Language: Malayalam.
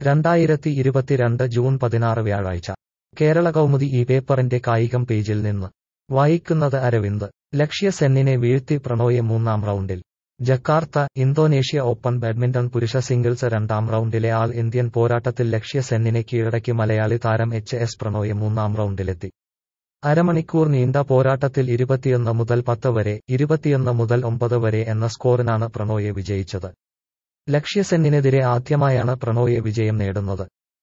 രണ്ടായിരത്തി ഇരുപത്തിരണ്ട് ജൂൺ പതിനാറ് വ്യാഴാഴ്ച കേരള കൗമുദി ഈ പേപ്പറിന്റെ കായികം പേജിൽ നിന്ന് വായിക്കുന്നത് അരവിന്ദ് ലക്ഷ്യ സെന്നിനെ വീഴ്ത്തി പ്രണോയെ മൂന്നാം റൗണ്ടിൽ ജക്കാർത്ത ഇന്തോനേഷ്യ ഓപ്പൺ ബാഡ്മിന്റൺ പുരുഷ സിംഗിൾസ് രണ്ടാം റൗണ്ടിലെ ആൾ ഇന്ത്യൻ പോരാട്ടത്തിൽ ലക്ഷ്യ സെന്നിനെ കീഴടക്കി മലയാളി താരം എച്ച് എസ് പ്രണോയെ മൂന്നാം റൗണ്ടിലെത്തി അരമണിക്കൂർ നീണ്ട പോരാട്ടത്തിൽ ഇരുപത്തിയൊന്ന് മുതൽ പത്ത് വരെ ഇരുപത്തിയൊന്ന് മുതൽ ഒമ്പത് വരെ എന്ന സ്കോറിനാണ് പ്രണോയെ വിജയിച്ചത് ലക്ഷ്യസെന്നിനെതിരെ ആദ്യമായാണ് പ്രണോയെ വിജയം നേടുന്നത്